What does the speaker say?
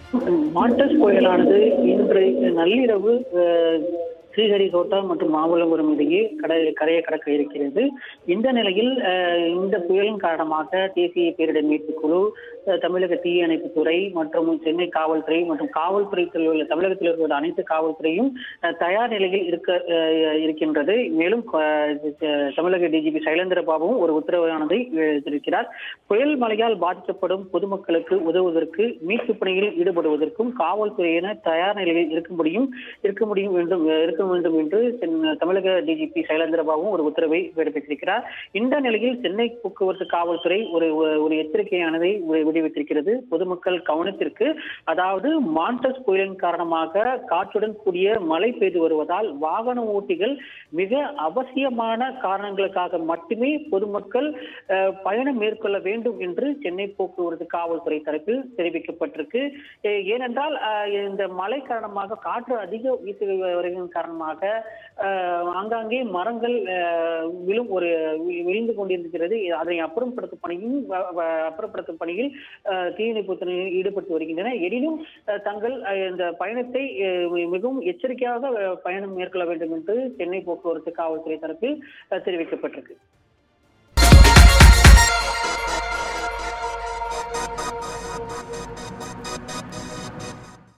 Mandous புயலானது இன்று நள்ளிரவு அஹ், ஸ்ரீஹரிகோட்டா மற்றும் மாமல்லபுரம் இடையே கடை கரையை கடக்க இருக்கிறது இந்த நிலையில் அஹ், இந்த புயலின் காரணமாக தேசிய பேரிடர் மீட்புக் குழு அஹ், தமிழக தீயணைப்புத்துறை மற்றும் சென்னை காவல்துறை மற்றும் காவல்துறையில் உள்ள தமிழகத்தில் உள்ள அனைத்து காவல்துறையும் அஹ், தயார் நிலையில் இருக்க அஹ், இருக்கின்றது மேலும் அஹ், தமிழக டிஜிபி சைலேந்திர பாபுவும் ஒரு உத்தரவானதை எழுதியிருக்கிறார் புயல் மழையால் பாதிக்கப்படும் பொதுமக்களுக்கு உதவுவதற்கு மீட்பு பணியில் ஈடுபடுவதற்கும் காவல்துறையினர் தயார் நிலையில் இருக்க முடியும் இருக்க முடியும் வேண்டும் இருக்க வேண்டும் என்று சென்- தமிழக டிஜிபி சைலேந்திர பாபுவும் ஒரு உத்தரவை பிறப்பித்திருக்கிறார் இந்த நிலையில் சென்னை போக்குவரத்து காவல்துறை ஒரு ஒரு எச்சரிக்கையானதை வி- விடுவித்திருக்கிறது பொதுமக்கள் கவனத்திற்கு அதாவது மாண்டஸ் புயலின் காரணமாக காற்றுடன் கூடிய மழை பெய்து வருவதால் வாகன ஓட்டிகள் மிக அவசியமான காரணங்களுக்காக மட்டுமே பொதுமக்கள் அஹ், பயணம் மேற்கொள்ள வேண்டும் என்று சென்னை போக்குவரத்து காவல்துறை தரப்பில் தெரிவிக்கப்பட்டிருக்கு அஹ், ஏனென்றால் அஹ், இந்த மழை காரணமாக காற்று அதிக வீசு வருவதன் காரணமாக அஹ், ஆங்காங்கே மரங்கள் அஹ், விழும் ஒரு வி- விழுந்து கொண்டிருக்கிறது அதனை அப்புறப்படுத்தும் பணியும் வ- வ- அப்புறப்படுத்தும் பணியில் அஹ், தீயணைப்புத்துறையினர் ஈடுபட்டு வருகின்றன எனினும் அஹ், தங்கள் அஹ், இந்த பயணத்தை அஹ், மிகவும் எச்சரிக்கையாக அஹ், பயணம் மேற்கொள்ள வேண்டும் என்று சென்னை போக்குவரத்து காவல்துறை தரப்பில் அஹ், தெரிவிக்கப்பட்டிருக்கு